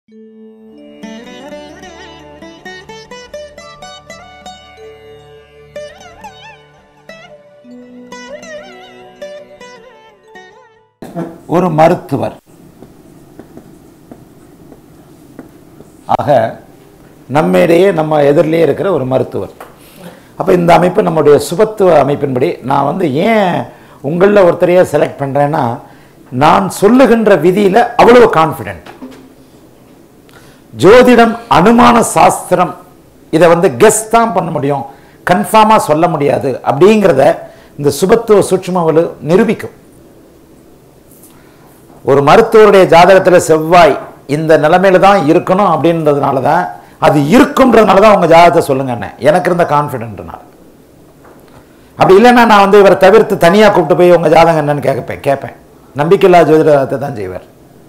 ஒரு மருத்துவர் ஆக நம்மிடையே நம்ம எதிரிலேயே இருக்கிற ஒரு மருத்துவர் அப்போ இந்த அமைப்பு நம்முடைய சுபத்துவ அமைப்பின்படி நான் வந்து ஏன் உங்களில் ஒருத்தரையே செலக்ட் பண்ணுறேன்னா நான் சொல்லுகின்ற விதியில் அவ்வளவு கான்ஃபிடென்ட் ஜோதிடம் அனுமான சாஸ்திரம் இதை வந்து கெஸ் தான் பண்ண முடியும் கன்ஃபார்மாக சொல்ல முடியாது அப்படிங்கிறத இந்த சுபத்துவ சூட்சுமவலு நிரூபிக்கும் ஒரு மருத்துவருடைய ஜாதகத்தில் செவ்வாய் இந்த நிலைமையில தான் இருக்கணும் அப்படின்றதுனால தான் அது இருக்குன்றதுனால தான் உங்கள் ஜாதகத்தை சொல்லுங்க அண்ணே எனக்கு இருந்த கான்ஃபிடென்ட்னால அப்படி இல்லைன்னா நான் வந்து இவரை தவிர்த்து தனியாக கூப்பிட்டு போய் உங்கள் ஜாதகம் என்னன்னு கேட்பேன் கேட்பேன் நம்பிக்கையில்லா ஜோதிடத்தை தான் செய்வார்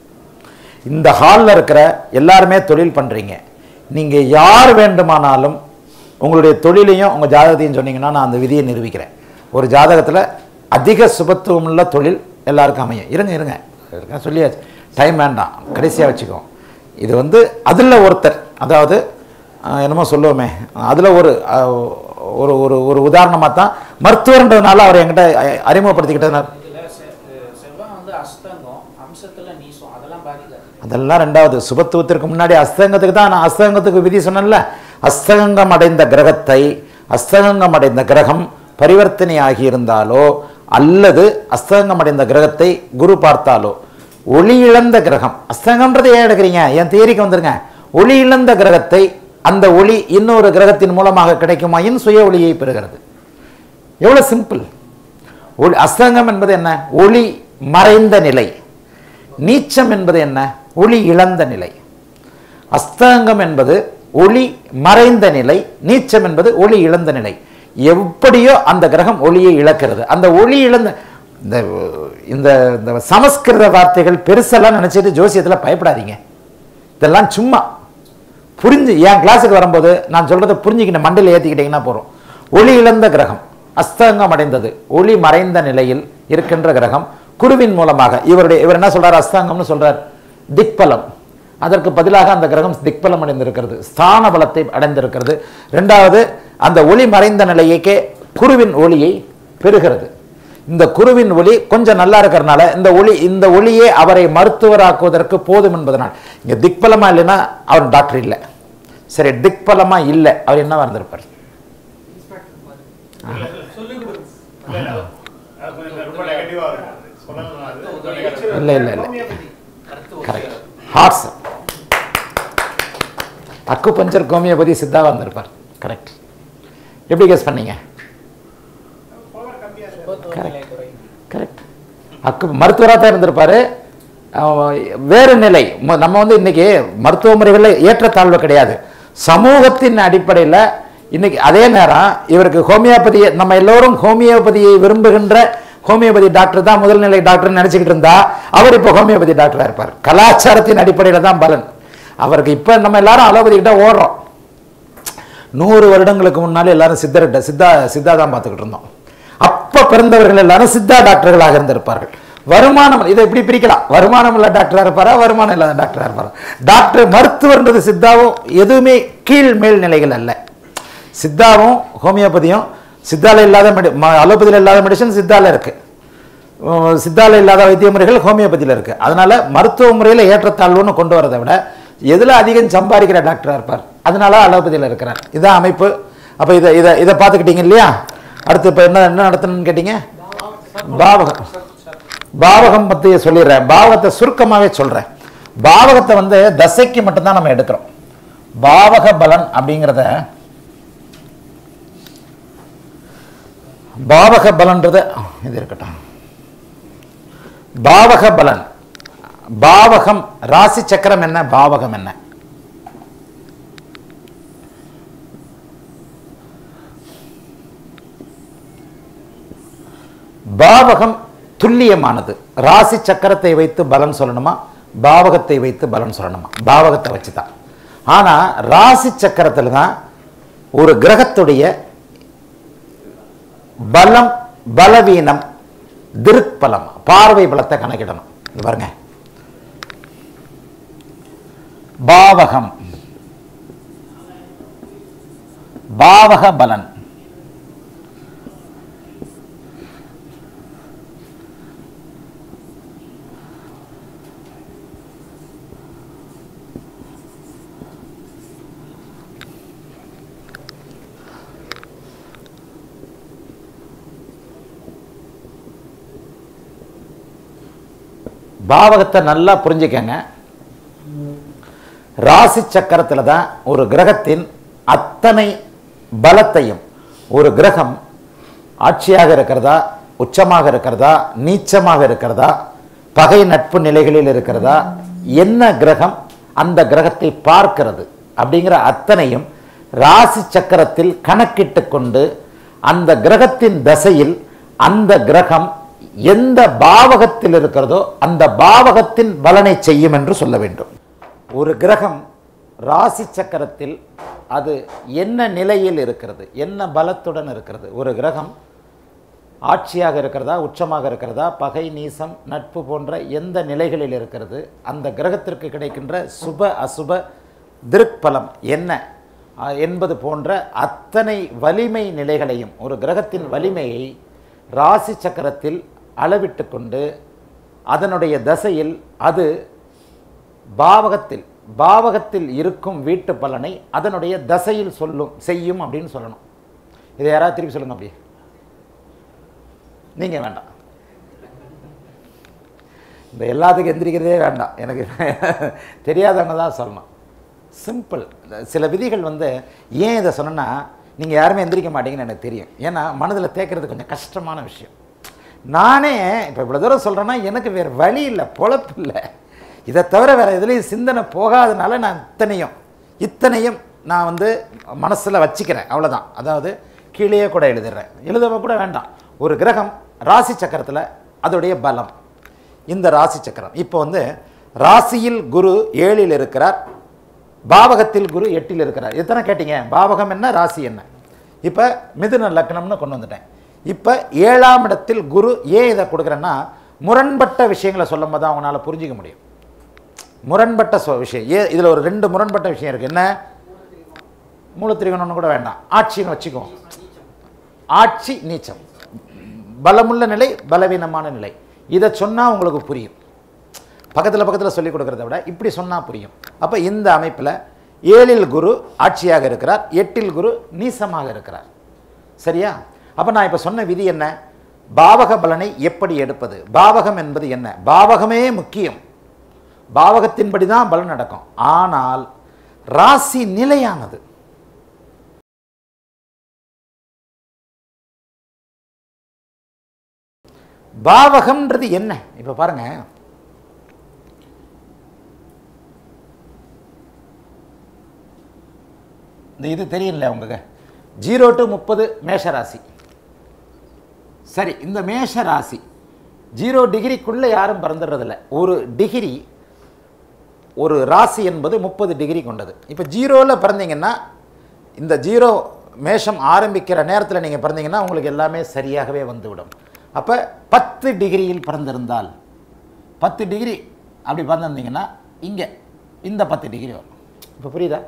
இந்த ஹாலில் இருக்கிற எல்லாருமே தொழில் பண்ணுறீங்க நீங்கள் யார் வேண்டுமானாலும் உங்களுடைய தொழிலையும் உங்கள் ஜாதகத்தையும் சொன்னீங்கன்னா நான் அந்த விதியை நிரூபிக்கிறேன் ஒரு ஜாதகத்தில் அதிக சுபத்துவமுள்ள தொழில் எல்லாருக்கும் அமையும் இருங்க இருங்க இருங்க, சொல்லியாச்சு டைம் வேண்டாம் கடைசியாக வச்சுக்கோ இது வந்து அதில் ஒருத்தர் அதாவது ஆஹ், என்னமோ சொல்லுவோமே அதில் ஒரு ஆஹ், ஒரு ஒரு ஒரு உதாரணமாக தான் மருத்துவர்ன்றதுனால அவர் என்கிட்ட அ- அறிமுகப்படுத்திக்கிட்டதுனால இதுல செ- அஹ் செவ்வாய் வந்து அஸ்தங்கம் அம்சத்துல நீசம் அதெல்லாம் பாதிக்காது அதெல்லாம் ரெண்டாவது சுபத்துவத்திற்கு முன்னாடி அஸ்தங்கத்துக்கு தான் நான் அஸ்தங்கத்துக்கு விதி சொன்னேன்ல அஸ்தங்கம் அடைந்த கிரகத்தை அஸ்தங்கம் அடைந்த கிரகம் பரிவர்த்தனை ஆகியிருந்தாலோ அல்லது அஸ்தங்கம் அடைந்த கிரகத்தை குரு பார்த்தாலோ ஒளி இழந்த கிரகம் அஸ்தங்கம்ன்றதை ஏன் எடுக்கிறீங்க என் தேரிக்கு வந்துருங்க ஒளி இழந்த கிரகத்தை அந்த ஒளி இன்னொரு கிரகத்தின் மூலமாக கிடைக்குமாயின் சுய ஒளியை பெறுகிறது எவ்வளவு சிம்பிள் ஒளி அஸ்தங்கம் என்பது என்ன ஒளி மறைந்த நிலை நீச்சம் என்பது என்ன ஒளி இழந்த நிலை அஸ்தங்கம் என்பது ஒளி மறைந்த நிலை நீச்சம் என்பது ஒளி இழந்த நிலை எப்படியோ அந்த கிரகம் ஒளியை இழக்கிறது அந்த ஒளி இழந்த இந்த இந்த இந்த சமஸ்கிருத வார்த்தைகள் பெருசெல்லாம் நினைச்சிட்டு ஜோசியத்தில் பயப்படாதீங்க இதெல்லாம் சும்மா புரிஞ்சு என் கிளாஸுக்கு வரும்போது நான் சொல்றதை புரிஞ்சுக்கிட்ட மண்டையில் ஏற்றிக்கிட்டீங்கன்னா போகிறோம் ஒளி இழந்த கிரகம் அஸ்தங்கம் அடைந்தது ஒளி மறைந்த நிலையில் இருக்கின்ற கிரகம் குருவின் மூலமாக இவருடைய இவர் என்ன சொல்றார் அஸ்தங்கம்னு சொல்றார் திக்பலம் அதற்கு பதிலாக அந்த கிரகம் திக்பலம் அடைந்திருக்கிறது ஸ்தான பலத்தை அடைந்திருக்கிறது ரெண்டாவது அந்த ஒளி மறைந்த நிலையக்கே குருவின் ஒளியை பெறுகிறது இந்த குருவின் ஒளி கொஞ்சம் நல்லா இருக்கிறனால இந்த ஒளி இந்த ஒளியே அவரை மருத்துவராக்குவதற்கு போதும் என்பதனால் இங்க திக்பலமா இல்லைன்னா அவர் டாக்டர் இல்லை சரி திக்பலமா இல்லை அவர் என்னவா இருந்திருப்பார் ரொம்ப நெகட்டிவா இருக்கு சொல்லலாம் அது. இல்லை இல்லை இல்லை கரெக்ட் ஹார்ட்ஸ் அக்கு பஞ்சர் ஹோமியோபதி சித்தாவா இருந்திருப்பார் கரெக்ட் எப்படி கெஸ் பண்ணீங்க நிலை குறையும் கரெக்ட் அக்கு மருத்துவராக தான் இருந்திருப்பாரு அவன் வேறு நிலை ம- நம்ம வந்து இன்னைக்கு மருத்துவ முறைகளில் ஏற்றத்தாழ்வு கிடையாது சமூகத்தின் அடிப்படையில் இன்னைக்கு அதே நேரம் இவருக்கு ஹோமியோபதியை நம்ம எல்லோரும் ஹோமியோபதியை விரும்புகின்ற ஹோமியோபதி டாக்டர் தான் முதல்நிலை டாக்டர் நினைச்சுக்கிட்டு இருந்தா அவர் இப்போ ஹோமியோபதி டாக்டரா இருப்பார் கலாச்சாரத்தின் அடிப்படையில் தான் பலன் அவருக்கு இப்போ நம்ம எல்லாரும் அலோபதி கிட்ட ஓடுறோம் நூறு வருடங்களுக்கு முன்னாலே எல்லாரும் சித்தர்கிட்ட சித்தா சித்தா தான் பார்த்துக்கிட்டு இருந்தோம் அப்ப பிறந்தவர்கள் எல்லாரும் சித்தா டாக்டர்களாக இருந்திருப்பார்கள் வருமானம் இதை இப்படி பிரிக்கலாம் வருமானம் இல்ல டாக்டரா இருப்பாரா வருமானம் இல்லாத டாக்டரா இருப்பாரா டாக்டர் மருத்துவர்ன்றது சித்தாவும் எதுவுமே கீழ் மேல் நிலைகள் அல்ல சித்தாவும் ஹோமியோபதியும் சித்தால இல்லாத மெடி ம- அலோபதியில் இல்லாத மெடிசன் சித்தால இருக்கு உம், சித்தால இல்லாத வைத்திய முறைகள் ஹோமியோபதியில் இருக்கு அதனால மருத்துவ முறையில் ஏற்றத்தாழ்வுன்னு கொண்டு வரதை விட எதுல அதிகம் சம்பாதிக்கிற டாக்டரா இருப்பார் அதனால அலோபதியில் இருக்கிறார் இதான் அமைப்பு அப்ப இதை இதை இதை பார்த்துக்கிட்டீங்க இல்லையா அடுத்து இப்போ என்ன என்ன நடத்தணும்னு கேட்டீங்க பாவகம் பாவகம் பற்றி சொல்லிடுறேன் பாவகத்தை சுருக்கமாகவே சொல்றேன் பாவகத்தை வந்து தசைக்கு மட்டும்தான் நம்ம எடுக்கிறோம் பாவக பலன் அப்படிங்கிறத பாவக பலன்றது இது இருக்கட்டும் பாவக பலன் பாவகம் ராசி சக்கரம் என்ன பாவகம் என்ன பாவகம் துல்லியமானது ராசி சக்கரத்தை வைத்து பலன் சொல்லணுமா பாவகத்தை வைத்து பலன் சொல்லணுமா பாவகத்தை வச்சு தான் ஆனால் ராசி சக்கரத்தில் தான் ஒரு கிரகத்துடைய பலம் பலவீனம் திருப்பலம் பார்வை பலத்தை கணக்கிடணும் இது பாருங்க பாவகம் பாவக பலன் பாவகத்தை நல்லா புரிஞ்சுக்கங்க ராசி சக்கரத்தில் தான் ஒரு கிரகத்தின் அத்தனை பலத்தையும் ஒரு கிரகம் ஆட்சியாக இருக்கிறதா உச்சமாக இருக்கிறதா நீச்சமாக இருக்கிறதா பகை நட்பு நிலைகளில் இருக்கிறதா என்ன கிரகம் அந்த கிரகத்தை பார்க்கிறது அப்படிங்கிற அத்தனையும் ராசி சக்கரத்தில் கணக்கிட்டு கொண்டு அந்த கிரகத்தின் தசையில் அந்த கிரகம் எந்த பாவகத்தில் இருக்கிறதோ அந்த பாவகத்தின் பலனை செய்யும் என்று சொல்ல வேண்டும் ஒரு கிரகம் ராசி சக்கரத்தில் அது என்ன நிலையில் இருக்கிறது என்ன பலத்துடன் இருக்கிறது ஒரு கிரகம் ஆட்சியாக இருக்கிறதா உச்சமாக இருக்கிறதா பகை நீசம் நட்பு போன்ற எந்த நிலைகளில் இருக்கிறது அந்த கிரகத்திற்கு கிடைக்கின்ற சுப அசுப திருப்பலம் என்ன அஹ், என்பது போன்ற அத்தனை வலிமை நிலைகளையும் ஒரு கிரகத்தின் வலிமையை ராசி சக்கரத்தில் அளவிட்டு கொண்டு அதனுடைய தசையில் அது பாவகத்தில் பாவகத்தில் இருக்கும் வீட்டு பலனை அதனுடைய தசையில் சொல்லும் செய்யும் அப்படின்னு சொல்லணும் இதை யாராவது திருப்பி சொல்லுங்க அப்படியே நீங்க வேண்டாம் இந்த எல்லாத்துக்கும் எந்திரிக்கிறதே வேண்டாம் எனக்கு தெரியாதவங்க தான் சொல்லணும் சிம்பிள் சில விதிகள் வந்து ஏன் இதை சொன்னேன்னா நீங்கள் யாருமே எந்திரிக்க மாட்டீங்கன்னு எனக்கு தெரியும் ஏன்னா மனதில் தேக்கிறது கொஞ்சம் கஷ்டமான விஷயம் நானே இப்போ இவ்வளோ தூரம் சொல்கிறேன்னா எனக்கு வேறு வழி இல்லை பொழப்பு இல்லை இதை தவிர வேறு எதுலேயும் சிந்தனை போகாதனால நான் இத்தனையும் இத்தனையும் நான் வந்து மனசில் வச்சுக்கிறேன் அவ்வளோதான் அதாவது கீழேயே கூட எழுதிடுறேன் எழுதவ கூட வேண்டாம் ஒரு கிரகம் ராசி சக்கரத்தில் அதோடைய பலம் இந்த ராசி சக்கரம் இப்போ வந்து ராசியில் குரு ஏழில் இருக்கிறார் பாவகத்தில் குரு எட்டில் இருக்கிறார் எத்தனை கேட்டீங்க பாவகம் என்ன ராசி என்ன இப்போ மிதுன லக்னம்னு கொண்டு வந்துட்டேன் இப்போ ஏழாம் இடத்தில் குரு ஏன் இதை கொடுக்குறேன்னா முரண்பட்ட விஷயங்களை சொல்லும் போது அவங்களால புரிஞ்சிக்க முடியும் முரண்பட்ட சொ விஷயம் ஏ இதில் ஒரு ரெண்டு முரண்பட்ட விஷயம் இருக்குது என்ன மூலத்திரிகோணம்னு கூட வேண்டாம் ஆட்சின்னு வச்சுக்குவோம் ஆட்சி நீச்சம் பலமுள்ள நிலை பலவீனமான நிலை இதை சொன்னால் உங்களுக்கு புரியும் பக்கத்தில் பக்கத்தில் சொல்லிக் கொடுக்கறத விட இப்படி சொன்னால் புரியும் அப்போ இந்த அமைப்பில் ஏழில் குரு ஆட்சியாக இருக்கிறார் எட்டில் குரு நீசமாக இருக்கிறார் சரியா அப்போ நான் இப்போ சொன்ன விதி என்ன பாவக பலனை எப்படி எடுப்பது பாவகம் என்பது என்ன பாவகமே முக்கியம் பாவகத்தின்படி தான் பலன் நடக்கும் ஆனால் ராசி நிலையானது பாவகம்ன்றது என்ன இப்போ பாருங்க இந்த இது தெரியல உங்களுக்கு ஜீரோ டு முப்பது மேஷ ராசி சரி இந்த மேஷ ராசி ஜீரோ டிகிரிக்குள்ளே யாரும் பிறந்துடுறதில்ல ஒரு டிகிரி ஒரு ராசி என்பது முப்பது டிகிரி கொண்டது இப்போ ஜீரோவில் பிறந்தீங்கன்னா இந்த ஜீரோ மேஷம் ஆரம்பிக்கிற நேரத்தில் நீங்கள் பிறந்தீங்கன்னா உங்களுக்கு எல்லாமே சரியாகவே வந்துவிடும் அப்போ பத்து டிகிரியில் பிறந்திருந்தால் பத்து டிகிரி அப்படி பிறந்திருந்தீங்கன்னா இங்கே இந்த பத்து டிகிரி வரும் இப்போ புரியுதா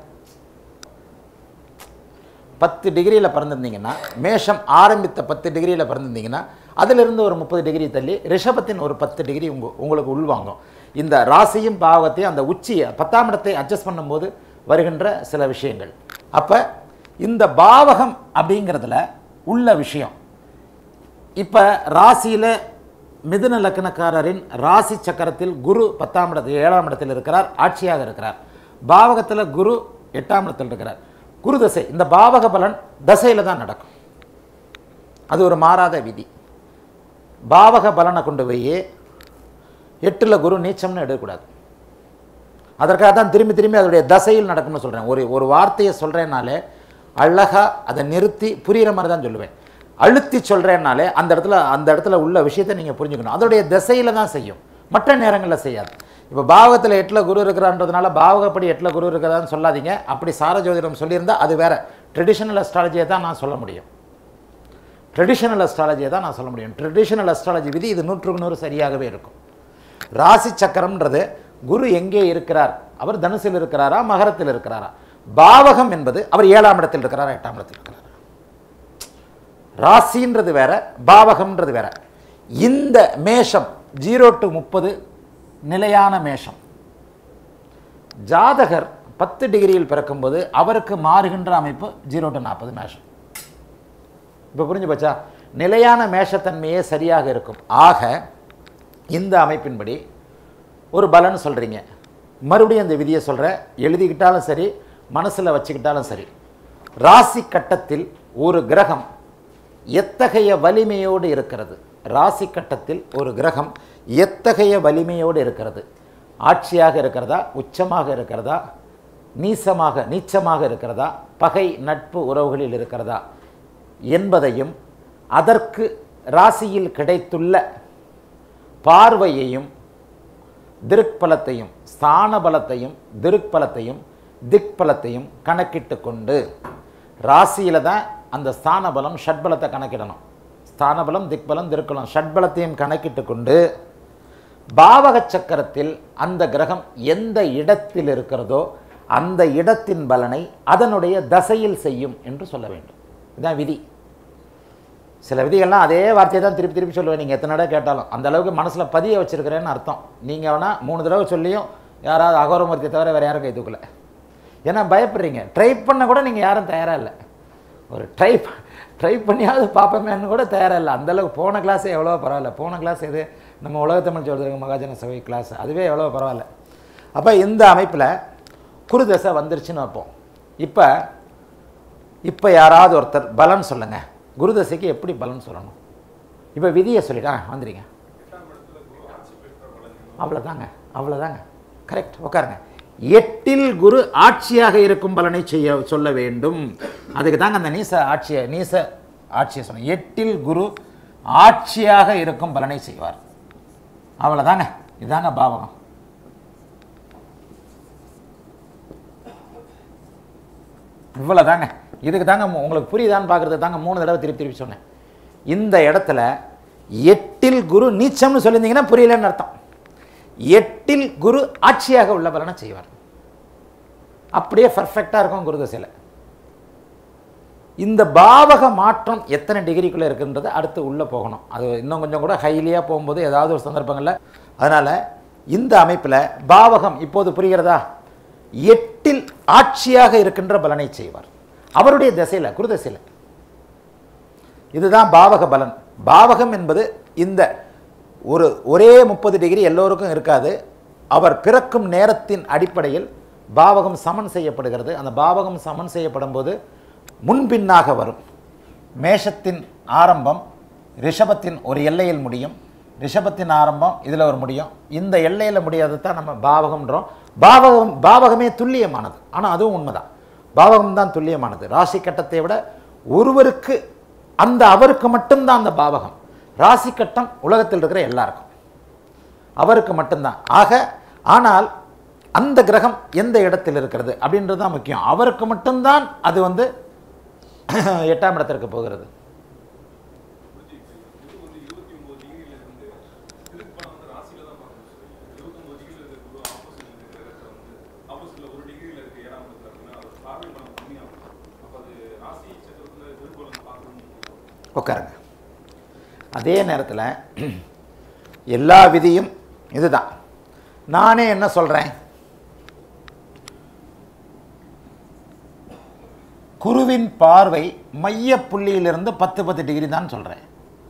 பத்து டிகிரியில் பிறந்திருந்தீங்கன்னா மேஷம் ஆரம்பித்த பத்து டிகிரியில் பிறந்திருந்தீங்கன்னா அதிலிருந்து ஒரு முப்பது டிகிரி தள்ளி ரிஷபத்தின் ஒரு பத்து டிகிரி உங்க உங்களுக்கு உள்வாங்கும் இந்த ராசியும் பாவத்தையும் அந்த உச்சியை பத்தாம் இடத்தை அட்ஜஸ்ட் பண்ணும்போது வருகின்ற சில விஷயங்கள் அப்போ இந்த பாவகம் அப்படிங்கிறதுல உள்ள விஷயம் இப்போ ராசியில் மிதுன லக்னக்காரரின் ராசி சக்கரத்தில் குரு பத்தாம் இடத்தில் ஏழாம் இடத்தில் இருக்கிறார் ஆட்சியாக இருக்கிறார் பாவகத்தில் குரு எட்டாம் இடத்தில் இருக்கிறார் குரு தசை இந்த பாவக பலன் தசையில் தான் நடக்கும் அது ஒரு மாறாத விதி பாவக பலனை கொண்டு போய் எட்டில் குரு நீச்சம்னு எடுக்கக்கூடாது அதற்காக தான் திரும்பி திரும்பி அதோடைய தசையில் நடக்கும்னு சொல்கிறேன் ஒரு ஒரு வார்த்தையை சொல்கிறேன்னாலே அழகாக அதை நிறுத்தி புரிகிற மாதிரி தான் சொல்லுவேன் அழுத்தி சொல்கிறேன்னாலே அந்த இடத்துல அந்த இடத்துல உள்ள விஷயத்தை நீங்கள் புரிஞ்சுக்கணும் அதோடைய திசையில் தான் செய்யும் மற்ற நேரங்களில் செய்யாது இப்போ பாவகத்தில் எட்டில் குரு இருக்கிறான்றதுனால பாவகப்படி எட்டில் குரு இருக்கிறான்னு சொல்லாதீங்க அப்படி சார ஜோதிடம் சொல்லியிருந்தா அது வேற ட்ரெடிஷனல் அஸ்ட்ராலஜியை தான் நான் சொல்ல முடியும் ட்ரெடிஷனல் அஸ்ட்ராலஜியை தான் நான் சொல்ல முடியும் ட்ரெடிஷனல் அஸ்ட்ராலஜி விதி இது நூற்றுக்கு நூறு சரியாகவே இருக்கும் ராசி சக்கரம்ன்றது குரு எங்கே இருக்கிறார் அவர் தனுசில் இருக்கிறாரா மகரத்தில் இருக்கிறாரா பாவகம் என்பது அவர் ஏழாம் இடத்தில் இருக்கிறாரா எட்டாம் இடத்தில் இருக்கிறாரா ராசின்றது வேற பாவகம்ன்றது வேற இந்த மேஷம் ஜீரோ டு முப்பது நிலையான மேஷம் ஜாதகர் பத்து டிகிரியில் பிறக்கும்போது அவருக்கு மாறுகின்ற அமைப்பு ஜீரோ டு நாற்பது மேஷம் இப்போ புரிஞ்சு போச்சா நிலையான மேஷத்தன்மையே சரியாக இருக்கும் ஆக இந்த அமைப்பின்படி ஒரு பலன் சொல்கிறீங்க மறுபடியும் அந்த விதியை சொல்கிறேன் எழுதிக்கிட்டாலும் சரி மனசில் வச்சுக்கிட்டாலும் சரி ராசி கட்டத்தில் ஒரு கிரகம் எத்தகைய வலிமையோடு இருக்கிறது ராசி கட்டத்தில் ஒரு கிரகம் எத்தகைய வலிமையோடு இருக்கிறது ஆட்சியாக இருக்கிறதா உச்சமாக இருக்கிறதா நீசமாக நீச்சமாக இருக்கிறதா பகை நட்பு உறவுகளில் இருக்கிறதா என்பதையும் அதற்கு ராசியில் கிடைத்துள்ள பார்வையையும் திருக்பலத்தையும் ஸ்தான பலத்தையும் திருக்பலத்தையும் திக்பலத்தையும் கணக்கிட்டு கொண்டு ராசியில் தான் அந்த ஸ்தான பலம் ஷட்பலத்தை கணக்கிடணும் ஸ்தான பலம் திக்பலம் திருக்குலம் ஷட்பலத்தையும் கணக்கிட்டு கொண்டு பாவக சக்கரத்தில் அந்த கிரகம் எந்த இடத்தில் இருக்கிறதோ அந்த இடத்தின் பலனை அதனுடைய தசையில் செய்யும் என்று சொல்ல வேண்டும் இதுதான் விதி சில விதிகள்லாம் அதே வார்த்தையை தான் திருப்பி திருப்பி சொல்லுவேன் நீங்கள் எத்தனை தடவை கேட்டாலும் அந்த அளவுக்கு மனசில் பதிய வச்சிருக்கிறேன்னு அர்த்தம் நீங்கள் வேணால் மூணு தடவை சொல்லியும் யாராவது அகோரமூர்த்தி தவிர வேறு யாரும் கை தூக்கல ஏன்னா பயப்படுறீங்க ட்ரை பண்ண கூட நீங்கள் யாரும் தயாராக இல்லை ஒரு ட்ரை ட்ரை பண்ணியாவது பார்ப்போமேன்னு கூட தயாராக இல்லை அந்தளவுக்கு போன கிளாஸ் எவ்வளோ பரவாயில்ல போன கிளாஸ் எது நம்ம உலகத்தமிழ் சொல்கிறதுக்கு மகாஜன சபை கிளாஸ் அதுவே எவ்வளோ பரவாயில்ல அப்போ இந்த அமைப்பில் குருதசை வந்துருச்சுன்னு வைப்போம் இப்போ இப்போ யாராவது ஒருத்தர் பலன் சொல்லுங்கள் குருதசைக்கு எப்படி பலன் சொல்லணும் இப்போ விதியை சொல்லிட்டா வந்துடுங்க அவ்வளோதாங்க அவ்வளோதாங்க கரெக்ட் உட்காருங்க எட்டில் குரு ஆட்சியாக இருக்கும் பலனை செய்ய சொல்ல வேண்டும் அதுக்கு தாங்க அந்த நீச ஆட்சியை நீச ஆட்சியை சொன்னேன் எட்டில் குரு ஆட்சியாக இருக்கும் பலனை செய்வார் அவ்வளோதாங்க இதாங்க பாவகம் இவ்வளோ தாங்க இதுக்கு தாங்க மு- உங்களுக்கு புரியுதான்னு பார்க்குறது தாங்க மூணு தடவை திருப்பி திருப்பி சொன்னேன் இந்த இடத்துல எட்டில் குரு நீச்சம்னு சொல்லியிருந்தீங்கன்னா புரியலன்னு அர்த்தம் எட்டில் குரு ஆட்சியாக உள்ள பலனை செய்வார் அப்படியே பர்ஃபெக்டாக இருக்கும் குரு தசையில் இந்த பாவக மாற்றம் எத்தனை டிகிரிக்குள்ளே இருக்குன்றது அடுத்து உள்ளே போகணும் அது இன்னும் கொஞ்சம் கூட ஹைலியாக போகும்போது ஏதாவது ஒரு சந்தர்ப்பங்களில் அதனால் இந்த அமைப்பில் பாவகம் இப்போது புரிகிறதா எட்டில் ஆட்சியாக இருக்கின்ற பலனை செய்வார் அவருடைய திசையில் குருதசையில் இதுதான் பாவக பலன் பாவகம் என்பது இந்த ஒரு ஒரே முப்பது டிகிரி எல்லோருக்கும் இருக்காது அவர் பிறக்கும் நேரத்தின் அடிப்படையில் பாவகம் சமன் செய்யப்படுகிறது அந்த பாவகம் சமன் செய்யப்படும் போது முன்பின்னாக வரும் மேஷத்தின் ஆரம்பம் ரிஷபத்தின் ஒரு எல்லையில் முடியும் ரிஷபத்தின் ஆரம்பம் இதில் ஒரு முடியும் இந்த எல்லையில் முடியாதது தான் நம்ம பாவகம்ன்றோம் பாவகம் பாவகமே துல்லியமானது ஆனால் அதுவும் உண்மைதான் பாவகம் தான் துல்லியமானது ராசி கட்டத்தை விட ஒருவருக்கு அந்த அவருக்கு மட்டும்தான் அந்த பாவகம் ராசி கட்டம் உலகத்தில் இருக்கிற எல்லாருக்கும் அவருக்கு மட்டும்தான் ஆக ஆனால் அந்த கிரகம் எந்த இடத்தில் இருக்கிறது அப்படின்றது தான் முக்கியம் அவருக்கு மட்டும்தான் அது வந்து எட்டாம் இடத்திற்கு போகிறது உட்காருங்க அதே நேரத்தில் எல்லா விதியும் இதுதான் நானே என்ன சொல்கிறேன் குருவின் பார்வை மைய புள்ளியிலிருந்து பத்து பத்து டிகிரி தான் சொல்கிறேன்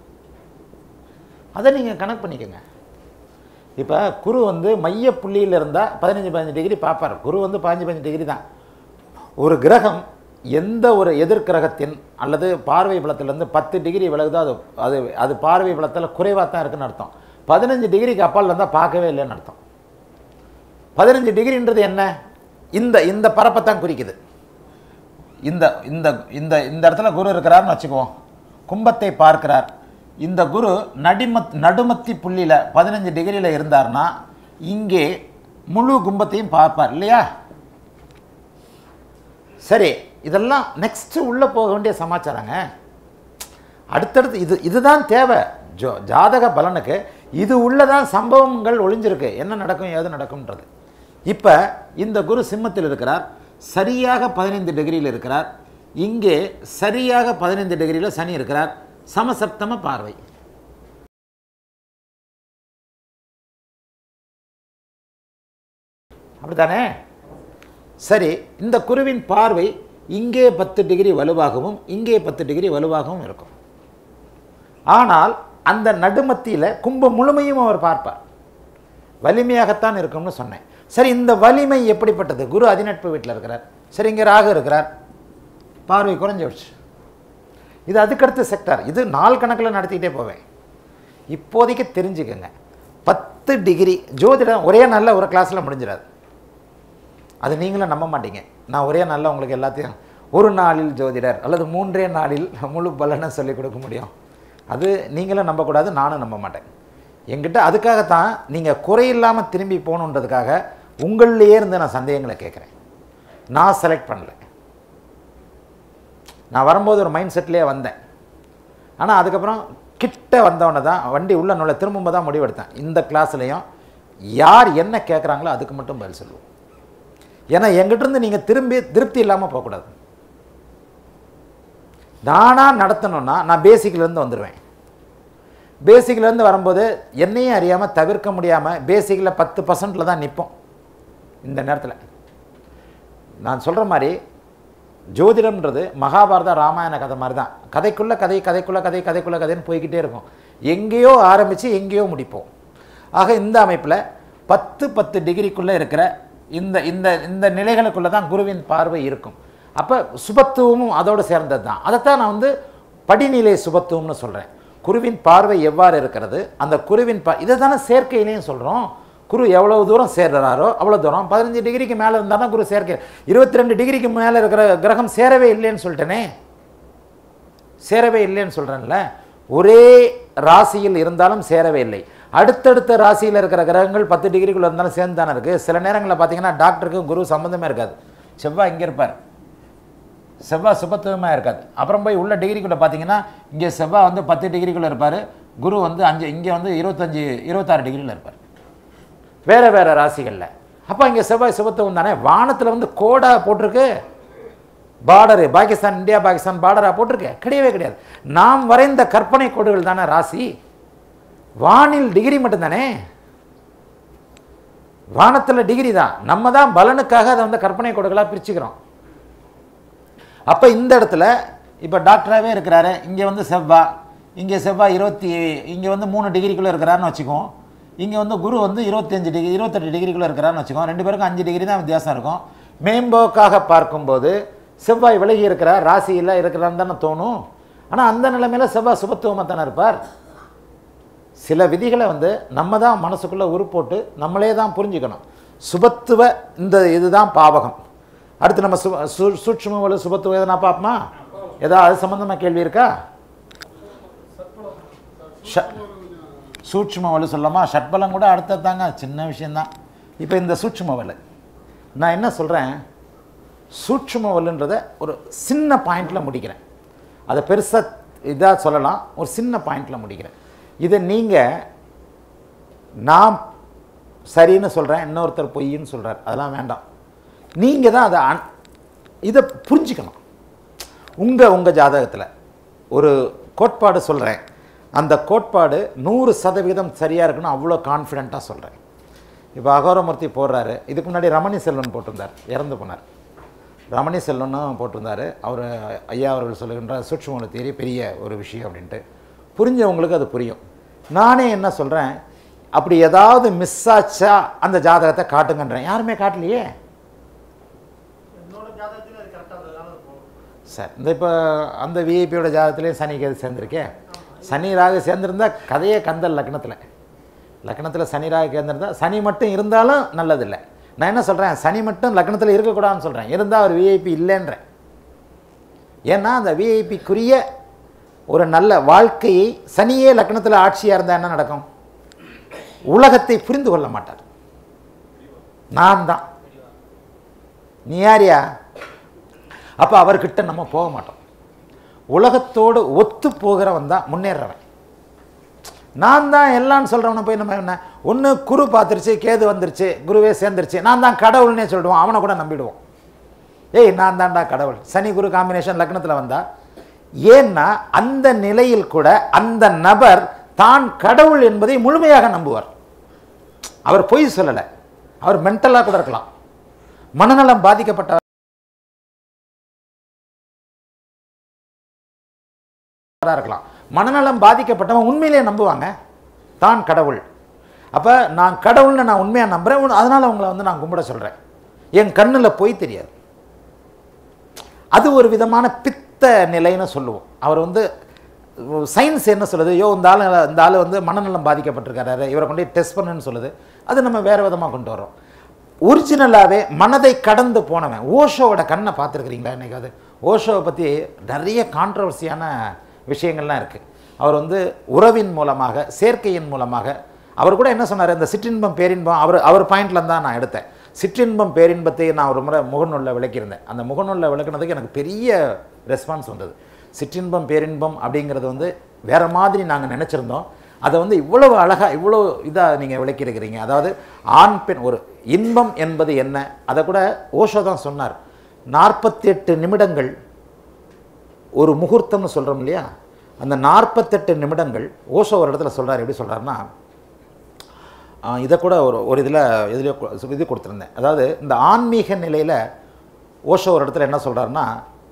அதை நீங்கள் கணக்கு பண்ணிக்கோங்க இப்போ குரு வந்து மைய புள்ளியில் இருந்தால் பதினஞ்சு பதினஞ்சு டிகிரி பார்ப்பார் குரு வந்து பதினஞ்சு பதினஞ்சு டிகிரி தான் ஒரு கிரகம் எந்த ஒரு எதிர்கிரகத்தின் அல்லது பார்வை பலத்திலிருந்து பத்து டிகிரி விலகுதோ அது அது அது பார்வை பலத்தில் குறைவாக தான் இருக்குன்னு அர்த்தம் பதினஞ்சு டிகிரிக்கு அப்பால் இருந்தால் பார்க்கவே இல்லைன்னு அர்த்தம் பதினஞ்சு டிகிரின்றது என்ன இந்த இந்த பரப்பை தான் குறிக்குது இந்த இந்த இந்த இந்த இடத்துல குரு இருக்கிறாருன்னு வச்சுக்குவோம் கும்பத்தை பார்க்கிறார் இந்த குரு நடிமத் நடுமத்தி புள்ளியில் பதினஞ்சு டிகிரியில் இருந்தார்னா இங்கே முழு கும்பத்தையும் பார்ப்பார் இல்லையா சரி இதெல்லாம் நெக்ஸ்ட்டு உள்ளே போக வேண்டிய சமாச்சாரங்க அடுத்தடுத்து இது இதுதான் தேவை ஜோ ஜாதக பலனுக்கு இது உள்ளதான் சம்பவங்கள் ஒளிஞ்சிருக்கு என்ன நடக்கும் ஏது நடக்கும்ன்றது இப்போ இந்த குரு சிம்மத்தில் இருக்கிறார் சரியாக பதினைந்து டிகிரியில் இருக்கிறார் இங்கே சரியாக பதினைந்து டிகிரியில் சனி இருக்கிறார் சமசப்தம பார்வை அப்படித்தானே சரி இந்த குருவின் பார்வை இங்கே பத்து டிகிரி வலுவாகவும் இங்கே பத்து டிகிரி வலுவாகவும் இருக்கும் ஆனால் அந்த நடுமத்தியில் கும்பம் முழுமையும் அவர் பார்ப்பார் வலிமையாகத்தான் இருக்கும்னு சொன்னேன் சரி இந்த வலிமை எப்படிப்பட்டது குரு அதிநட்பு வீட்டில் இருக்கிறார் சரி இங்கே ராகு இருக்கிறார் பார்வை குறைஞ்சி வச்சு இது அதுக்கடுத்த செக்டார் இது நாள் கணக்கில் நடத்திக்கிட்டே போவேன் இப்போதைக்கு தெரிஞ்சுக்கங்க பத்து டிகிரி ஜோதிடம் ஒரே நல்ல ஒரு கிளாஸில் முடிஞ்சிடாது அது நீங்களும் நம்ப மாட்டீங்க நான் ஒரே நாளில் உங்களுக்கு எல்லாத்தையும் ஒரு நாளில் ஜோதிடர் அல்லது மூன்றே நாளில் முழு பலனை சொல்லிக் கொடுக்க முடியும் அது நீங்களும் நம்பக்கூடாது நானும் நம்ப மாட்டேன் என்கிட்ட அதுக்காகத்தான் நீங்கள் குறையில்லாமல் திரும்பி போகணுன்றதுக்காக உங்கள்லேயே இருந்து நான் சந்தேகங்களை கேட்குறேன் நான் செலக்ட் பண்ணல நான் வரும்போது ஒரு மைண்ட் செட்லேயே வந்தேன் ஆனால் அதுக்கப்புறம் கிட்ட வந்தவொடனே தான் வண்டி உள்ள நுழை திரும்பும்போது தான் முடிவெடுத்தேன் இந்த கிளாஸ்லேயும் யார் என்ன கேட்குறாங்களோ அதுக்கு மட்டும் பதில் சொல்லுவோம் ஏன்னா எங்கிட்ட இருந்து நீங்கள் திரும்பி திருப்தி இல்லாமல் போகக்கூடாது நானாக நடத்தணும்னா நான் பேசிக்லேருந்து வந்துடுவேன் பேசிக்லேருந்து வரும்போது என்னையும் அறியாமல் தவிர்க்க முடியாமல் பேசிக்கில் பத்து பர்சன்டில் தான் நிற்போம் இந்த நேரத்தில் நான் சொல்கிற மாதிரி ஜோதிடம்ன்றது மகாபாரத ராமாயண கதை மாதிரி தான் கதைக்குள்ளே கதை கதைக்குள்ளே கதை கதைக்குள்ளே கதைன்னு போய்கிட்டே இருக்கும் எங்கேயோ ஆரம்பித்து எங்கேயோ முடிப்போம் ஆக இந்த அமைப்பில் பத்து பத்து டிகிரிக்குள்ளே இருக்கிற இந்த இந்த இந்த நிலைகளுக்குள்ளே தான் குருவின் பார்வை இருக்கும் அப்போ சுபத்துவமும் அதோடு சேர்ந்தது தான் அதைத்தான் நான் வந்து படிநிலை சுபத்துவம்னு சொல்கிறேன் குருவின் பார்வை எவ்வாறு இருக்கிறது அந்த குருவின் பா இதை தானே சேர்க்கையிலையும் சொல்கிறோம் குரு எவ்வளவு தூரம் சேர்றாரோ அவ்வளோ தூரம் பதினஞ்சு டிகிரிக்கு மேலே இருந்தால் தான் குரு சேர்க்கை இருபத்தி ரெண்டு டிகிரிக்கு மேலே இருக்கிற கிரகம் சேரவே இல்லைன்னு சொல்லிட்டேனே சேரவே இல்லைன்னு சொல்கிறேன்ல ஒரே ராசியில் இருந்தாலும் சேரவே இல்லை அடுத்தடுத்த ராசியில் இருக்கிற கிரகங்கள் பத்து டிகிரிக்குள்ளே இருந்தாலும் சேர்ந்து தானே இருக்குது சில நேரங்களில் பார்த்தீங்கன்னா டாக்டருக்கு குரு சம்மந்தமே இருக்காது செவ்வாய் இங்கே இருப்பார் செவ்வாய் சுபத்துவமாக இருக்காது அப்புறம் போய் உள்ள டிகிரிக்குள்ளே பார்த்தீங்கன்னா இங்கே செவ்வாய் வந்து பத்து டிகிரிக்குள்ளே இருப்பார் குரு வந்து அஞ்சு இங்கே வந்து இருபத்தஞ்சி இருபத்தாறு டிகிரியில் இருப்பார் வேறு வேறு ராசிகளில் அப்போ இங்கே செவ்வாய் சுபத்துவம் தானே வானத்தில் வந்து கோடாக போட்டிருக்கு பார்டரு பாகிஸ்தான் இந்தியா பாகிஸ்தான் பார்டராக போட்டிருக்கு கிடையவே கிடையாது நாம் வரைந்த கற்பனை கோடுகள் தானே ராசி வானில் டிகிரி மட்டும்தானே வானத்தில் டிகிரி தான் நம்ம தான் பலனுக்காக அதை வந்து கற்பனை கோடுகளாக பிரிச்சுக்கிறோம் அப்போ இந்த இடத்துல இப்போ டாக்டராகவே இருக்கிறாரு இங்கே வந்து செவ்வாய் இங்கே செவ்வாய் இருபத்தி இங்கே வந்து மூணு டிகிரிக்குள்ளே இருக்கிறாருன்னு வச்சுக்குவோம் இங்கே வந்து குரு வந்து இருபத்தஞ்சு டிகிரி இருபத்தெட்டு டிகிரிக்குள்ளே இருக்கிறாருன்னு வச்சுக்கோம் ரெண்டு பேருக்கும் அஞ்சு டிகிரி தான் வித்தியாசம் இருக்கும் மேம்போக்காக பார்க்கும்போது செவ்வாய் விலகி இருக்கிறார் ராசியில் இருக்கிறான்னு தானே தோணும் ஆனால் அந்த நிலைமையில செவ்வாய் சுபத்துவமாக தானே இருப்பார் சில விதிகளை வந்து நம்ம தான் மனசுக்குள்ளே உருப்போட்டு நம்மளே தான் புரிஞ்சுக்கணும் சுபத்துவ இந்த இதுதான் பாவகம் அடுத்து நம்ம சு சு சூட்சும வலு சுபத்துவம் எதனா பார்ப்போமா ஏதாவது அது சம்மந்தமாக கேள்வி இருக்கா ஷ- சூட்சும வலு சொல்லலாமா ஷட்பலம் கூட அடுத்தது தாங்க சின்ன விஷயந்தான் இப்போ இந்த சூட்சும வலு நான் என்ன சொல்கிறேன் சூட்சும வலுன்றதை ஒரு சின்ன பாயிண்டில் முடிக்கிறேன் அதை பெருசாக இதாக சொல்லலாம் ஒரு சின்ன பாயிண்டில் முடிக்கிறேன் இதை நீங்கள் நான் சரின்னு சொல்கிறேன் இன்னொருத்தர் பொய்ன்னு சொல்கிறார் அதெல்லாம் வேண்டாம் நீங்கள் தான் அதை அன் இதை புரிஞ்சுக்கணும் உங்கள் உங்கள் ஜாதகத்தில் ஒரு கோட்பாடு சொல்கிறேன் அந்த கோட்பாடு நூறு சதவீதம் சரியாக இருக்குன்னு அவ்வளோ கான்ஃபிடெண்ட்டாக சொல்கிறேன் இப்போ அகோரமூர்த்தி போடுறாரு இதுக்கு முன்னாடி ரமணி செல்வன் போட்டிருந்தார் இறந்து போனார் ரமணி செல்வனும் போட்டிருந்தார் அவர் ஐயா அவர்கள் சொல்லுகின்ற சூட்சும தேரி பெரிய ஒரு விஷயம் அப்படின்ட்டு புரிஞ்சவங்களுக்கு அது புரியும் நானே என்ன சொல்கிறேன் அப்படி ஏதாவது மிஸ் ஆச்சா அந்த ஜாதகத்தை காட்டுங்கன்றேன் யாருமே காட்டலையே என்னோட ஜாதகத்துல அது கரெக்டாக இருந்ததுனால அது போகும் சார் இந்த இப்போ அந்த விஐபியோட ஜாதகத்துலேயும் சனி கேது சேர்ந்துருக்கேன் சனி ராகு சேர்ந்துருந்தா கதையே கந்தல் லக்னத்தில் லக்னத்தில் சனி ராகு சேர்ந்துருந்தா சனி மட்டும் இருந்தாலும் நல்லதில்லை நான் என்ன சொல்கிறேன் சனி மட்டும் லக்னத்தில் இருக்கக்கூடாதுன்னு சொல்கிறேன் இருந்தால் அவர் விஐபி இல்லைன்றேன் ஏன்னா அந்த விஐபிக்குரிய ஒரு நல்ல வாழ்க்கையை சனியே லக்னத்தில் ஆட்சியாக இருந்தால் என்ன நடக்கும் உலகத்தை புரிந்து கொள்ள மாட்டார் நான் தான் நீ யாரியா அப்போ அவர்கிட்ட நம்ம போக மாட்டோம் உலகத்தோடு ஒத்து போகிறவன் தான் முன்னேறவன் நான் தான் எல்லாம்னு சொல்கிறவனை போய் நம்ம என்ன ஒன்று குரு பார்த்துருச்சு கேது வந்துருச்சு குருவே சேர்ந்துருச்சு நான் தான் கடவுள்னே சொல்லிடுவோம் அவனை கூட நம்பிடுவோம் ஏய் நான் தான்டா கடவுள் சனி குரு காம்பினேஷன் லக்னத்தில் வந்தா ஏன்னா அந்த நிலையில் கூட அந்த நபர் தான் கடவுள் என்பதை முழுமையாக நம்புவார் அவர் பொய் சொல்லலை அவர் மென்டலாக கூட இருக்கலாம் மனநலம் பாதிக்கப்பட்ட இருக்கலாம் மனநலம் பாதிக்கப்பட்டவன் உண்மையிலேயே நம்புவாங்க தான் கடவுள் அப்போ நான் கடவுள்னு நான் உண்மையாக நம்புகிறேன் அதனால் உங்களை வந்து நான் கும்பிட சொல்கிறேன் என் கண்ணில் பொய் தெரியாது அது ஒரு விதமான பித்த நிலைன்னு சொல்லுவோம் அவர் வந்து சயின்ஸ் என்ன சொல்லுது யோ இந்த ஆள் இந்த ஆள் வந்து மனநலம் பாதிக்கப்பட்டிருக்காரு இவரை கொண்டு டெஸ்ட் பண்ணுன்னு சொல்லுது அது நம்ம வேறு விதமாக கொண்டு வரோம் ஒரிஜினலாகவே மனதை கடந்து போனவன் ஓஷோவோட கண்ணை பார்த்துருக்குறீங்களா என்னைக்காவது ஓஷோவை பற்றி நிறைய கான்ட்ரவர்சியான விஷயங்கள்லாம் இருக்குது அவர் வந்து உறவின் மூலமாக சேர்க்கையின் மூலமாக அவர் கூட என்ன சொன்னார் இந்த சிற்றின்பம் பேரின்பம் அவர் அவர் பாயிண்ட்ல தான் நான் எடுத்தேன் சிற்றின்பம் பேரின்பத்தை நான் ஒரு முறை முகநூலில் விளக்கியிருந்தேன் அந்த முகநூலில் விளக்குனதுக்கு எனக்கு பெரிய ரெஸ்பான்ஸ் வந்தது சிற்றின்பம் பேரின்பம் அப்படிங்கிறது வந்து வேற மாதிரி நாங்கள் நினச்சிருந்தோம் அதை வந்து இவ்வளவு அழகாக இவ்வளோ இதாக நீங்கள் விளக்கியிருக்கிறீங்க அதாவது ஆண் பெண் ஒரு இன்பம் என்பது என்ன அதை கூட ஓஷோ தான் சொன்னார் நாற்பத்தி எட்டு நிமிடங்கள் ஒரு முகூர்த்தம்னு சொல்கிறோம் இல்லையா அந்த நாற்பத்தெட்டு நிமிடங்கள் ஓஷோ ஒரு இடத்துல சொல்கிறார் எப்படி சொல்கிறாருன்னா இதை கூட ஒரு ஒரு இதில் இதில் இது கொடுத்துருந்தேன் அதாவது இந்த ஆன்மீக நிலையில் ஓஷோ ஒரு இடத்துல என்ன சொல்கிறாருன்னா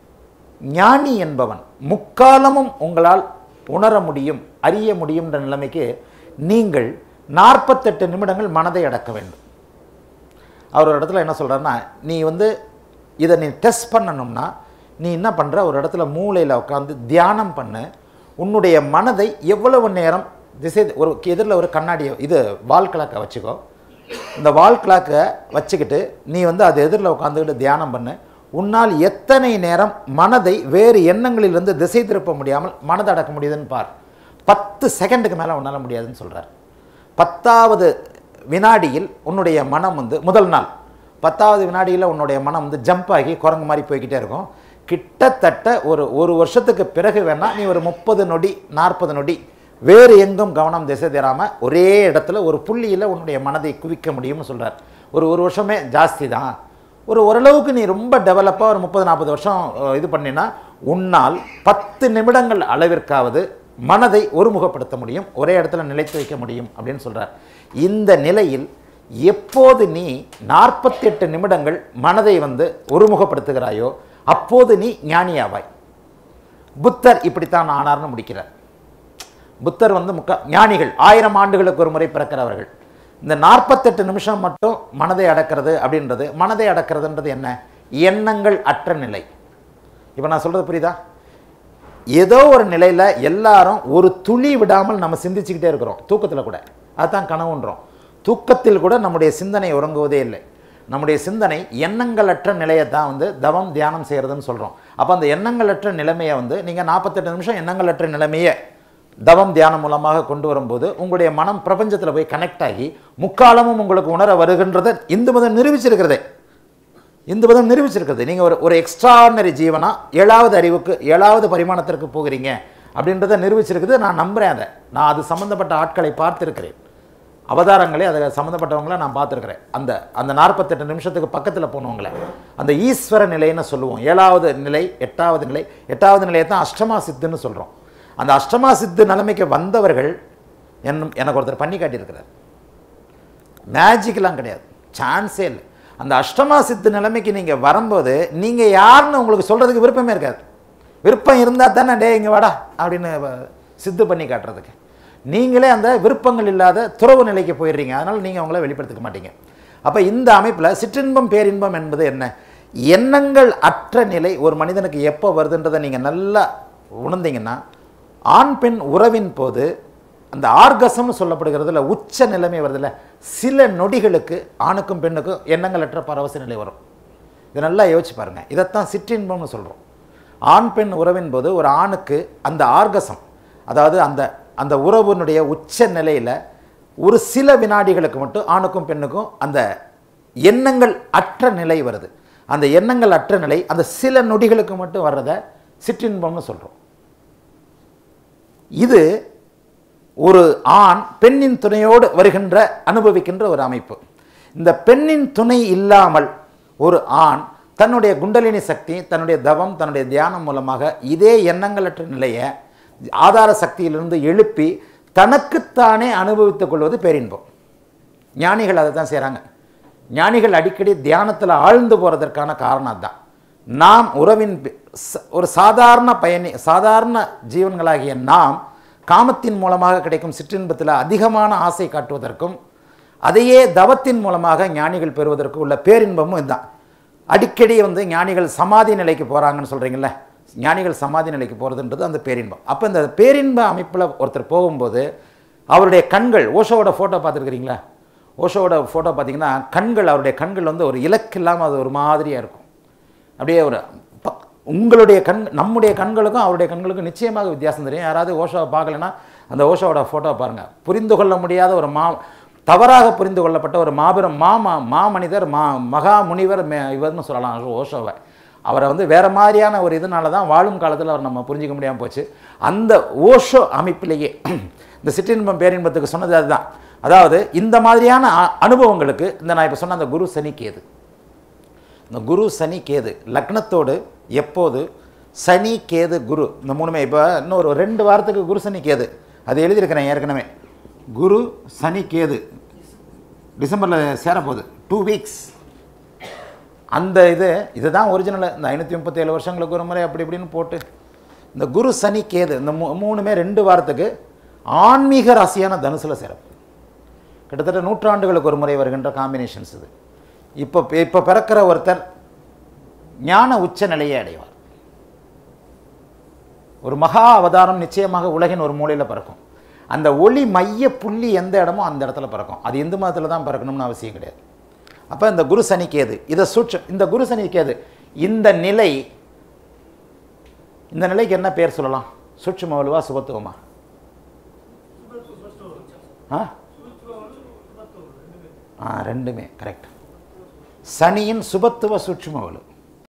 ஞானி என்பவன் முக்காலமும் உங்களால் உணர முடியும் அறிய முடியும்ன்ற நிலைமைக்கு நீங்கள் நாற்பத்தெட்டு நிமிடங்கள் மனதை அடக்க வேண்டும் அவர் ஒரு இடத்துல என்ன சொல்கிறாருன்னா நீ வந்து இதை நீ டெஸ்ட் பண்ணணும்னா நீ என்ன பண்ணுற ஒரு இடத்துல மூளையில் உட்காந்து தியானம் பண்ணு உன்னுடைய மனதை எவ்வளவு நேரம் திசை ஒரு எதிரில் ஒரு கண்ணாடியை இது வால் கிளாக்கை வச்சுக்கோ இந்த வால் கிளாக்கை வச்சுக்கிட்டு நீ வந்து அது எதிரில் உட்காந்துக்கிட்டு தியானம் பண்ணு உன்னால் எத்தனை நேரம் மனதை வேறு எண்ணங்களிலிருந்து திசை திருப்ப முடியாமல் மனதை அடக்க முடியுதுன்னு பார் பத்து செகண்டுக்கு மேலே உன்னால் முடியாதுன்னு சொல்கிறார் பத்தாவது வினாடியில் உன்னுடைய மனம் வந்து முதல் நாள் பத்தாவது வினாடியில் உன்னுடைய மனம் வந்து ஜம்ப் ஆகி குரங்கு மாதிரி போய்கிட்டே இருக்கும் கிட்டத்தட்ட ஒரு ஒரு வருஷத்துக்கு பிறகு வேணால் நீ ஒரு முப்பது நொடி நாற்பது நொடி வேறு எங்கும் கவனம் திசை தராமல் ஒரே இடத்துல ஒரு புள்ளியில் உன்னுடைய மனதை குவிக்க முடியும்னு சொல்கிறார் ஒரு ஒரு வருஷமே ஜாஸ்தி தான் ஒரு ஓரளவுக்கு நீ ரொம்ப டெவலப்பாக ஒரு முப்பது நாற்பது வருஷம் அஹ், இது பண்ணினா உன்னால் பத்து நிமிடங்கள் அளவிற்காவது மனதை ஒருமுகப்படுத்த முடியும் ஒரே இடத்துல நிலைத்து வைக்க முடியும் அப்படின்னு சொல்கிறார் இந்த நிலையில் எப்போது நீ நாற்பத்தெட்டு நிமிடங்கள் மனதை வந்து ஒருமுகப்படுத்துகிறாயோ அப்போது நீ ஞானியாவாய் புத்தர் இப்படித்தான் ஆனார்னு முடிக்கிறார் புத்தர் வந்து முக்க ஞானிகள் ஆயிரம் ஆண்டுகளுக்கு ஒரு முறை பிறக்கிறவர்கள் இந்த நாற்பத்தெட்டு நிமிஷம் மட்டும் மனதை அடக்கிறது அப்படின்றது மனதை அடக்கிறதுன்றது என்ன எண்ணங்கள் அற்ற நிலை இப்போ நான் சொல்கிறது புரியுதா ஏதோ ஒரு நிலையில் எல்லாரும் ஒரு துளி விடாமல் நம்ம சிந்திச்சுக்கிட்டே இருக்கிறோம் தூக்கத்தில் கூட அதுதான் கனவுன்றோம் தூக்கத்தில் கூட நம்முடைய சிந்தனை உறங்குவதே இல்லை நம்முடைய சிந்தனை எண்ணங்களற்ற நிலையை தான் வந்து தவம் தியானம் செய்கிறதுன்னு சொல்கிறோம் அப்போ அந்த எண்ணங்களற்ற நிலைமையை வந்து நீங்கள் நாற்பத்தெட்டு நிமிஷம் எண்ணங்களற்ற நிலைமையை தவம் தியானம் மூலமாக கொண்டு வரும்போது உங்களுடைய மனம் பிரபஞ்சத்தில் போய் கனெக்ட் ஆகி முக்காலமும் உங்களுக்கு உணர வருகின்றதை இந்து மதம் நிரூபிச்சிருக்கிறதே இந்து மதம் நிரூபிச்சிருக்கிறது நீங்கள் ஒரு ஒரு எக்ஸ்ட்ரானரி ஜீவனா ஏழாவது அறிவுக்கு ஏழாவது பரிமாணத்திற்கு போகிறீங்க அப்படின்றத நிரூபிச்சிருக்குது நான் நம்புகிறேன் அதை நான் அது சம்மந்தப்பட்ட ஆட்களை பார்த்திருக்கிறேன் அவதாரங்களே அதை சம்மந்தப்பட்டவங்கள நான் பார்த்துருக்கிறேன் அந்த அந்த நாற்பத்தெட்டு நிமிஷத்துக்கு பக்கத்தில் போனவங்கள அந்த ஈஸ்வர நிலைன்னு சொல்லுவோம் ஏழாவது நிலை எட்டாவது நிலை எட்டாவது நிலையை தான் அஷ்டமா சித்துன்னு சொல்கிறோம் அந்த அஷ்டமா சித்து நிலைமைக்கு வந்தவர்கள் என் எனக்கு ஒருத்தர் பண்ணி காட்டியிருக்கிறார் மேஜிக்லாம் கிடையாது சான்ஸே இல்லை அந்த அஷ்டமா சித்து நிலைமைக்கு நீங்கள் வரும்போது நீங்கள் யாருன்னு உங்களுக்கு சொல்கிறதுக்கு விருப்பமே இருக்காது விருப்பம் இருந்தால் தானே டே இங்கே வாடா அப்படின்னு வ- சித்து பண்ணி காட்டுறதுக்கு நீங்களே அந்த விருப்பங்கள் இல்லாத துறவு நிலைக்கு போயிடுறீங்க அதனால் நீங்கள் அவங்கள வெளிப்படுத்திக்க மாட்டீங்க அப்போ இந்த அமைப்பில் சிற்றின்பம் பேரின்பம் என்பது என்ன எண்ணங்கள் அற்ற நிலை ஒரு மனிதனுக்கு எப்போ வருதுன்றதை நீங்கள் நல்லா உணர்ந்தீங்கன்னா ஆண் பெண் உறவின் போது அந்த ஆர்கசம்னு சொல்லப்படுகிறதுல உச்ச நிலைமை வருதுல்ல சில நொடிகளுக்கு ஆணுக்கும் பெண்ணுக்கும் எண்ணங்களற்ற பரவச நிலை வரும் இதை நல்லா யோசிச்சு பாருங்க இதைத்தான் சிற்றின்பம்னு சொல்கிறோம் ஆண் பெண் உறவின் போது ஒரு ஆணுக்கு அந்த ஆர்கசம் அதாவது அந்த அந்த உறவினுடைய உச்ச நிலையில் ஒரு சில வினாடிகளுக்கு மட்டும் ஆணுக்கும் பெண்ணுக்கும் அந்த எண்ணங்கள் அற்ற நிலை வருது அந்த எண்ணங்கள் அற்ற நிலை அந்த சில நொடிகளுக்கு மட்டும் வர்றதை சிற்றின்பம்னு சொல்கிறோம் இது ஒரு ஆண் பெண்ணின் துணையோடு வருகின்ற அனுபவிக்கின்ற ஒரு அமைப்பு இந்த பெண்ணின் துணை இல்லாமல் ஒரு ஆண் தன்னுடைய குண்டலினி சக்தி தன்னுடைய தவம் தன்னுடைய தியானம் மூலமாக இதே எண்ணங்களற்ற நிலையை ஆதார சக்தியிலிருந்து எழுப்பி தனக்குத்தானே அனுபவித்துக் கொள்வது பேரின்பம் ஞானிகள் அதை தான் செய்கிறாங்க ஞானிகள் அடிக்கடி தியானத்தில் ஆழ்ந்து போகிறதற்கான காரணம் அதுதான் நாம் உறவின் பி- ச- ஒரு சாதாரண பயணி சாதாரண ஜீவன்களாகிய நாம் காமத்தின் மூலமாக கிடைக்கும் சிற்றின்பத்தில் அதிகமான ஆசை காட்டுவதற்கும் அதையே தவத்தின் மூலமாக ஞானிகள் பெறுவதற்கு உள்ள பேரின்பமும் இதுதான் அடிக்கடி வந்து ஞானிகள் சமாதி நிலைக்கு போகிறாங்கன்னு சொல்கிறீங்கள ஞானிகள் சமாதி நிலைக்கு போகிறதுன்றது அந்த பேரின்பம் அப்போ இந்த பேரின்ப அமைப்பில் ஒருத்தர் போகும்போது அவருடைய கண்கள் ஓஷோவோட ஃபோட்டோ பார்த்துருக்கிறீங்களா ஓஷோவோட ஃபோட்டோ பார்த்தீங்கன்னா கண்கள் அவருடைய கண்கள் வந்து ஒரு இலக்கு இல்லாமல் அது ஒரு மாதிரியாக இருக்கும் அப்படியே ஒரு ப- உங்களுடைய கண் நம்முடைய கண்களுக்கும் அவருடைய கண்களுக்கும் நிச்சயமாக வித்தியாசம் தெரியும் யாராவது ஓஷோவை பார்க்கலன்னா அந்த ஓஷோவோட ஃபோட்டோ பாருங்கள் புரிந்து கொள்ள முடியாத ஒரு மா தவறாக புரிந்து கொள்ளப்பட்ட ஒரு மாபெரும் மாமா மாமனிதர் மா மகா முனிவர் மே இவர்னு சொல்லலாம் ஓஷோவை அவரை வந்து வேறு மாதிரியான ஒரு இதனால தான் வாழும் காலத்தில் அவர் நம்ம புரிஞ்சிக்க முடியாமல் போச்சு அந்த ஓஷோ அமைப்பிலேயே இந்த சிற்றின்பம் பேரின்பத்துக்கு சொன்னது அதுதான் அதாவது இந்த மாதிரியான அ- அனுபவங்களுக்கு இந்த நான் இப்போ சொன்ன அந்த குரு சனி கேது இந்த குரு சனி கேது லக்னத்தோடு எப்போது சனி கேது குரு இந்த மூணுமே இப்போ இன்னும் ஒரு ரெண்டு வாரத்துக்கு குரு சனி கேது அது எழுதியிருக்கிறேன் ஏற்கனவே குரு சனி கேது டிசம்பரில் சேரப்போகுது டூ வீக்ஸ் அந்த இது இதுதான் ஒரிஜினல் இந்த ஐநூற்றி முப்பத்தேழு வருஷங்களுக்கு ஒரு முறை அப்படி இப்படின்னு போட்டு இந்த குரு சனி கேது இந்த மூ மூணுமே ரெண்டு வாரத்துக்கு ஆன்மீக ராசியான தனுசில் சேரும் கிட்டத்தட்ட நூற்றாண்டுகளுக்கு ஒரு முறை வருகின்ற காம்பினேஷன்ஸ் இது இப்போ இப்போ பிறக்கிற ஒருத்தர் ஞான உச்ச நிலையை அடைவார் ஒரு மகா அவதாரம் நிச்சயமாக உலகின் ஒரு மூலையில் பிறக்கும் அந்த ஒளி மைய புள்ளி எந்த இடமோ அந்த இடத்துல பிறக்கும் அது இந்து மதத்தில் தான் பிறக்கணும்னு அவசியம் கிடையாது அப்போ இந்த குரு சனி கேது இதை சூட்ச இந்த குரு சனி கேது இந்த நிலை இந்த நிலைக்கு என்ன பேர் சொல்லலாம் சூட்சும வலுவா சுபத்துவமா ஆ ஆ ரெண்டுமே கரெக்ட் சனியின் சுபத்துவ சூட்சும வலு